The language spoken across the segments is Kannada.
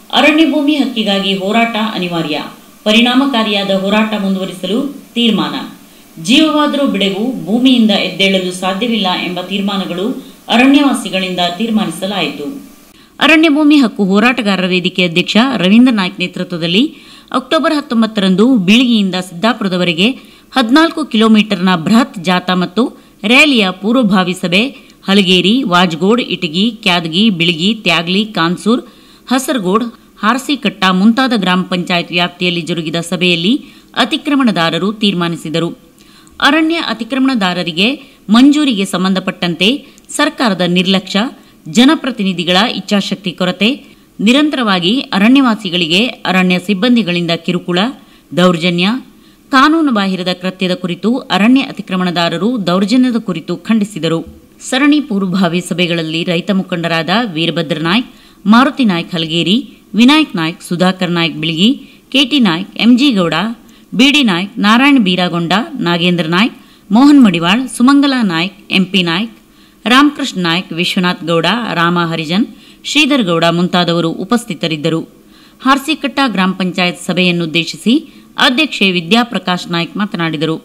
ಅರಣ್ಯ ಭೂಮಿ ಹಕ್ಕಿಗಾಗಿ ಹೋರಾಟ ಅನಿವಾರ್ಯ ಪರಿಣಾಮಕಾರಿಯಾದ ಹೋರಾಟ ಮುಂದುವರಿಸಲು ತೀರ್ಮಾನ ಜೀವವಾದರೂ ಬಿಡೆವು ಭೂಮಿಯಿಂದ ಎದ್ದೇಳಲು ಸಾಧ್ಯವಿಲ್ಲ ಎಂಬ ತೀರ್ಮಾನಗಳು ಅರಣ್ಯವಾಸಿಗಳಿಂದ ತೀರ್ಮಾನಿಸಲಾಯಿತು ಅರಣ್ಯ ಭೂಮಿ ಹಕ್ಕು ಹೋರಾಟಗಾರರ ವೇದಿಕೆ ಅಧ್ಯಕ್ಷ ರವೀಂದ್ರ ನಾಯ್ಕ್ ನೇತೃತ್ವದಲ್ಲಿ ಅಕ್ಟೋಬರ್ ಹತ್ತೊಂಬತ್ತರಂದು ಬೀಳಿಗೆಯಿಂದ ಸಿದ್ದಾಪುರದವರೆಗೆ ಹದಿನಾಲ್ಕು ಕಿಲೋಮೀಟರ್ನ ಬೃಹತ್ ಜಾಥಾ ಮತ್ತು ರ್ಯಾಲಿಯ ಪೂರ್ವಭಾವಿ ಸಭೆ ಹಲಗೇರಿ ವಾಜ್ಗೋಡ್ ಇಟಗಿ ಕ್ಯಾದಗಿ ಬಿಳಿಗಿ ತ್ಯಾಗ್ಲಿ ಕಾನ್ಸೂರ್ ಹಸರಗೋಡ್ ಹಾರಸಿಕಟ್ಟ ಮುಂತಾದ ಗ್ರಾಮ ಪಂಚಾಯತ್ ವ್ಯಾಪ್ತಿಯಲ್ಲಿ ಜರುಗಿದ ಸಭೆಯಲ್ಲಿ ಅತಿಕ್ರಮಣದಾರರು ತೀರ್ಮಾನಿಸಿದರು ಅರಣ್ಯ ಅತಿಕ್ರಮಣದಾರರಿಗೆ ಮಂಜೂರಿಗೆ ಸಂಬಂಧಪಟ್ಟಂತೆ ಸರ್ಕಾರದ ನಿರ್ಲಕ್ಷ್ಯ ಜನಪ್ರತಿನಿಧಿಗಳ ಇಚ್ಛಾಶಕ್ತಿ ಕೊರತೆ ನಿರಂತರವಾಗಿ ಅರಣ್ಯವಾಸಿಗಳಿಗೆ ಅರಣ್ಯ ಸಿಬ್ಬಂದಿಗಳಿಂದ ಕಿರುಕುಳ ದೌರ್ಜನ್ಯ ಕಾನೂನು ಬಾಹಿರದ ಕೃತ್ಯದ ಕುರಿತು ಅರಣ್ಯ ಅತಿಕ್ರಮಣದಾರರು ದೌರ್ಜನ್ಯದ ಕುರಿತು ಖಂಡಿಸಿದರು ಸರಣಿ ಪೂರ್ವಭಾವಿ ಸಭೆಗಳಲ್ಲಿ ರೈತ ಮುಖಂಡರಾದ Veerabhadra Naik Maruti Naik Halageri Vinayak Naik Sudhakar Naik Biligi KT Naik MG Gowda BD Naik Narayana Beeragonda Nagendra Naik Mohan Madiwal Sumangala Naik MP Naik Ramakrishna Naik Vishwanath Gowda Rama Harijan Shridhar Gowda ಮುಂತಾದವರು ಉಪಸ್ಥಿತರಿದ್ದರು ಹಾರ್ಸಿಕಟ್ಟ ಗ್ರಾಮ ಪಂಚಾಯತ್ ಸಭೆಯನ್ನುದ್ದೇಶಿಸಿ ಅಧ್ಯಕ್ಷೆ ವಿದ್ಯಾಪ್ರಕಾಶ್ ನಾಯ್ಕ್ ಮಾತನಾಡಿದರು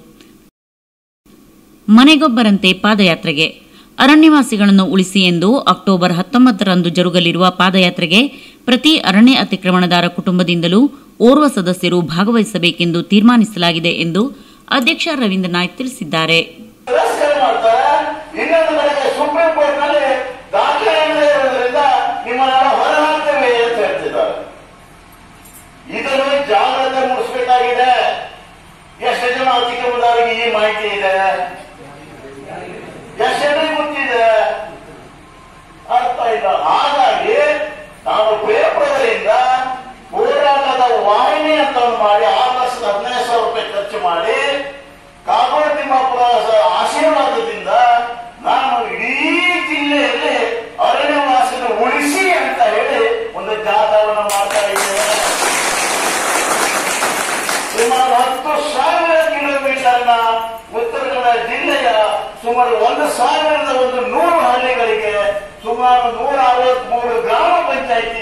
ಮನೆಗೊಬ್ಬರಂತೆ ಪಾದಯಾತ್ರೆಗೆ ಅರಣ್ಯವಾಸಿಗಳನ್ನು ಉಳಿಸಿ ಎಂದು ಅಕ್ಟೋಬರ್ ಹತ್ತೊಂಬತ್ತರಂದು ಜರುಗಲಿರುವ ಪಾದಯಾತ್ರೆಗೆ ಪ್ರತಿ ಅರಣ್ಯ ಅತಿಕ್ರಮಣದಾರ ಕುಟುಂಬದಿಂದಲೂ ಓರ್ವ ಸದಸ್ಯರು ಭಾಗವಹಿಸಬೇಕೆಂದು ತೀರ್ಮಾನಿಸಲಾಗಿದೆ ಎಂದು ಅಧ್ಯಕ್ಷ ರವೀಂದ್ರ ನಾಯ್ಕ್ ತಿಳಿಸಿದ್ದಾರೆ ತಿರಸ್ಕಾರ ಮಾಡ್ತಾರೆ ಇನ್ನೊಂದು ಕಡೆಗೆ ಸುಪ್ರೀಂ ಕೋರ್ಟ್ ನಲ್ಲಿ ದಾಖಲೆ ಇಲ್ಲದೆ ಇರೋದ್ರಿಂದ ನಿಮ್ಮನ್ನೆಲ್ಲ ಹೊರಹಾಕ್ತೇವೆ ಅಂತ ಹೇಳ್ತಿದ್ದಾರೆ ಇದನ್ನು ಜಾಗ್ರತೆ ಮೂಡಿಸಬೇಕಾಗಿದೆ ಎಷ್ಟು ಜನ ಅತಿಕ್ರಮಣದಾರರಿಗೆ ಈ ಮಾಹಿತಿ ಇದೆ ಎಷ್ಟು ಜನರಿಗೆ ಗೊತ್ತಿದೆ ಅರ್ಥ ಇಲ್ಲ ಹಾಗಾಗಿ ನಾವು ಪೇಪರ್ಗಳಿಂದ ಹೋರಾಟದ ವಾಹಿನಿ ಅಂತ ಒಂದು ಮಾಡಿ ಆರು ಲಕ್ಷದ ಹದಿನೈದು ಸಾವಿರ ರೂಪಾಯಿ ಖರ್ಚು ಮಾಡಿ ಕಾಗೋಡು ತಿಮ್ಮಾಪುರ ಸ- ಆಶೀರ್ವಾದದಿಂದ ನಾನು ಇಡೀ ಜಿಲ್ಲೆಯಲ್ಲಿ ಅರಣ್ಯವಾಸಿನ ಉಳಿಸಿ ಅಂತ ಹೇಳಿ ಒಂದು ಜಾಥಾವನ್ನು ಮಾಡ್ತಾ ಇದ್ದೇನೆ ಸುಮಾರು ಹತ್ತು ಸಾವಿರ ಕಿಲೋಮೀಟರ್ನ ಉತ್ತರ ಕನ್ನಡ ಜಿಲ್ಲೆಯ ಸುಮಾರು ಒಂದು ಸಾವಿರದ ಒಂದು ನೂರು ಹಳ್ಳಿಗಳಿಗೆ ಸುಮಾರು ನೂರ ಅರವತ್ಮೂರು ಗ್ರಾಮ ಪಂಚಾಯಿತಿ